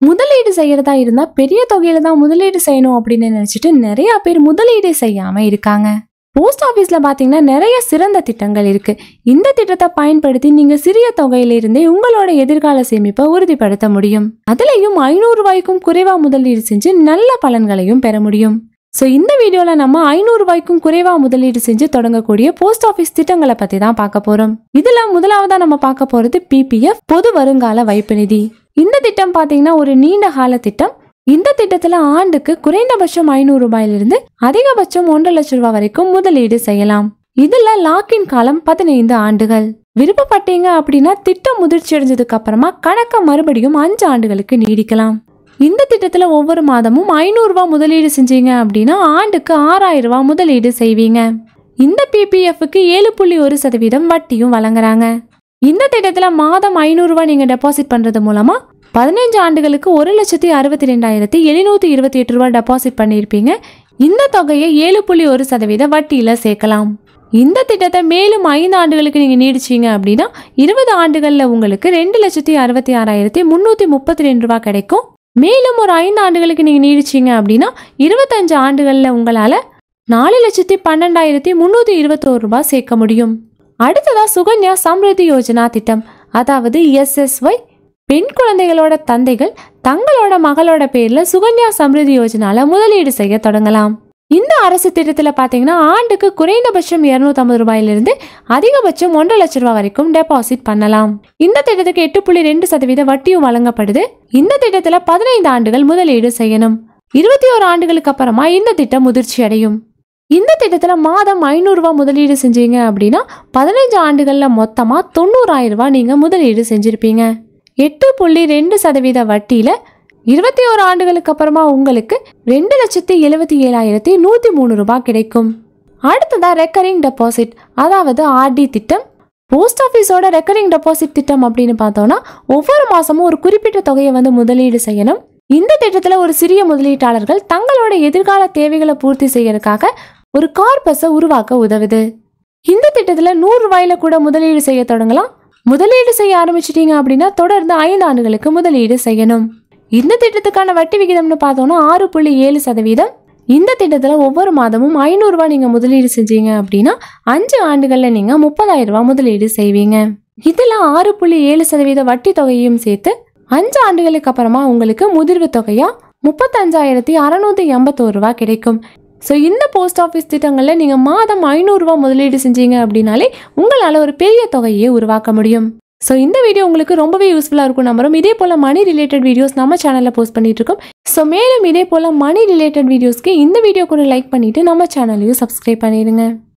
முதலீடு செய்யறதா இருந்தா பெரிய தொகையில தான் முதலீடு செய்யணும் அப்படின்னு நினைச்சிட்டு நிறைய பேர் முதலீடு செய்யாம இருக்காங்க போஸ்ட் ஆபீஸ்ல பாத்தீங்கன்னா நிறைய சிறந்த திட்டங்கள் இருக்கு இந்த திட்டத்தை பயன்படுத்தி நீங்க சிறிய தொகையிலிருந்தே உங்களோட எதிர்கால சேமிப்பை உறுதிப்படுத்த முடியும் அதுலயும் ஐநூறு ரூபாய்க்கும் குறைவா முதலீடு செஞ்சு நல்ல பலன்களையும் பெற முடியும் ஸோ இந்த வீடியோல நம்ம ஐநூறு ரூபாய்க்கும் குறைவா முதலீடு செஞ்சு தொடங்கக்கூடிய போஸ்ட் ஆபீஸ் திட்டங்களை பத்தி தான் பார்க்க போறோம் இதுல முதலாவதா நம்ம பார்க்க போறது பிபிஎஃப் பொது வருங்கால வைப்பு நிதி இந்த திட்டம் பாத்தீங்கன்னா ஒரு நீண்ட கால திட்டம் இந்த திட்டத்துல ஆண்டுக்கு குறைந்தபட்சம் ஐநூறு ரூபாயிலிருந்து அதிகபட்சம் ஒன்றரை லட்சம் ரூபாய் வரைக்கும் முதலீடு செய்யலாம் இதுல லாக்கின் காலம் பதினைந்து ஆண்டுகள் விருப்பப்பட்டீங்க அப்படின்னா திட்டம் முதிர்ச்சி அடைஞ்சதுக்கு அப்புறமா கணக்க மறுபடியும் அஞ்சு ஆண்டுகளுக்கு நீடிக்கலாம் இந்த திட்டத்துல ஒவ்வொரு மாதமும் ஐநூறு ரூபாய் முதலீடு செஞ்சீங்க அப்படின்னா ஆண்டுக்கு ஆறாயிரம் ரூபாய் முதலீடு செய்வீங்க இந்த பிபிஎஃப்க்கு ஏழு புள்ளி ஒரு சதவீதம் வட்டியும் வழங்குறாங்க இந்த திட்டத்துல மாதம் ஐநூறு ரூபாய் நீங்க டெபாசிட் பண்றது மூலமா பதினஞ்சு ஆண்டுகளுக்கு ஒரு லட்சத்தி அறுபத்தி ரெண்டாயிரத்தி எழுநூத்தி இருபத்தி எட்டு ரூபாய் டெபாசிட் பண்ணியிருப்பீங்க இந்த தொகையை ஏழு புள்ளி ஒரு சதவீத வட்டியில சேர்க்கலாம் இந்த திட்டத்தை மேலும் ஐந்து ஆண்டுகளுக்கு நீங்க நீடிச்சீங்க அப்படின்னா இருபது ஆண்டுகள்ல உங்களுக்கு ரெண்டு லட்சத்தி அறுபத்தி ஆறாயிரத்தி முன்னூத்தி முப்பத்தி ரெண்டு ரூபாய் கிடைக்கும் மேலும் ஒரு ஐந்து ஆண்டுகளுக்கு நீங்க நீடிச்சீங்க அப்படின்னா இருபத்தஞ்சு ஆண்டுகள்ல உங்களால நாலு லட்சத்தி பன்னெண்டாயிரத்தி முன்னூத்தி இருபத்தோரு ரூபாய் சேர்க்க முடியும் அடுத்ததா சுகன்யா சம்ருதி யோஜனா திட்டம் அதாவது எஸ்எஸ்ஒய் பெண் குழந்தைகளோட தந்தைகள் தங்களோட மகளோட பேர்ல சுகன்யா சம்ருதி யோஜனால முதலீடு செய்ய தொடங்கலாம் இந்த அரசு திட்டத்துல பாத்தீங்கன்னா ஆண்டுக்கு குறைந்தபட்சம் 250 ரூபாயிலிருந்து அதிகபட்சம் ஒன்றரை லட்சம் ரூபாய் வரைக்கும் டெபாசிட் பண்ணலாம் இந்த திட்டத்துக்கு எட்டு புள்ளி ரெண்டு சதவீத வட்டியும் வழங்கப்படுது இந்த திட்டத்துல பதினைந்து ஆண்டுகள் முதலீடு செய்யணும் இருபத்தி ஓரு ஆண்டுகளுக்கு அப்புறமா இந்த திட்டம் முதிர்ச்சி அடையும் இந்த திட்டத்துல மாதம் ஐநூறு ரூபாய் முதலீடு செஞ்சீங்க அப்படின்னா பதினைஞ்சு ஆண்டுகள்ல மொத்தமா தொண்ணூறாயிரம் ரூபாய் நீங்க முதலீடு செஞ்சிருப்பீங்க எட்டு புள்ளி ரெண்டு சதவீத வட்டியில இருபத்தி ஓரு ஆண்டுகளுக்கு அப்புறமா உங்களுக்கு ரெண்டு லட்சத்தி எழுபத்தி ஏழாயிரத்தி நூத்தி மூணு ரூபாய் கிடைக்கும் அடுத்ததா ரெக்கரிங் டெபாசிட் அதாவது ஆர்டி திட்டம் போஸ்ட் ஆஃபீஸோட ரெக்கரிங் டெபாசிட் திட்டம் அப்படின்னு பார்த்தோம்னா ஒவ்வொரு மாசமும் ஒரு குறிப்பிட்ட தொகையை வந்து முதலீடு செய்யணும் இந்த திட்டத்துல ஒரு சிறிய முதலீட்டாளர்கள் தங்களோட எதிர்கால தேவைகளை பூர்த்தி செய்யறதுக்காக ஒரு கார்பஸை உருவாக்க உதவுது இந்த திட்டத்துல நூறு ரூபாயில கூட முதலீடு செய்ய தொடங்கலாம் முதலீடு செய்ய ஆரம்பிச்சிட்டீங்க அப்படின்னா தொடர்ந்து ஐந்து ஆண்டுகளுக்கு முதலீடு செய்யணும் இந்த திட்டத்துக்கான வட்டி விகிதம்னு பார்த்தோம்னா ஆறு புள்ளி ஏழு சதவீதம் இந்த திட்டத்துல ஒவ்வொரு மாதமும் ஐநூறு ரூபாய் நீங்க முதலீடு செஞ்சீங்க அப்படின்னா அஞ்சு ஆண்டுகள்ல நீங்க முப்பதாயிரம் ரூபாய் முதலீடு செய்வீங்க இதுல ஆறு புள்ளி ஏழு சதவீத வட்டி தொகையையும் சேர்த்து அஞ்சு ஆண்டுகளுக்கு அப்புறமா உங்களுக்கு முதிர்வு தொகையா முப்பத்தஞ்சாயிரத்தி அறநூத்தி எண்பத்தோரு ரூபாய் கிடைக்கும் ஸோ இந்த போஸ்ட் ஆஃபீஸ் திட்டங்களில் நீங்கள் மாதம் ஐநூறுரூவா முதலீடு செஞ்சீங்க அப்படின்னாலே உங்களால் ஒரு பெரிய தொகையை உருவாக்க முடியும் ஸோ இந்த வீடியோ உங்களுக்கு ரொம்பவே யூஸ்ஃபுல்லாக இருக்கும் நம்புறோம் இதே போல் மணி ரிலேட்டட் வீடியோஸ் நம்ம சேனலில் போஸ்ட் பண்ணிட்டு இருக்கோம் ஸோ மேலும் இதே போல் மணி ரிலேட்டட் வீடியோஸ்க்கு இந்த வீடியோ கூட லைக் பண்ணிட்டு நம்ம சேனலையும் சப்ஸ்கிரைப் பண்ணிடுங்க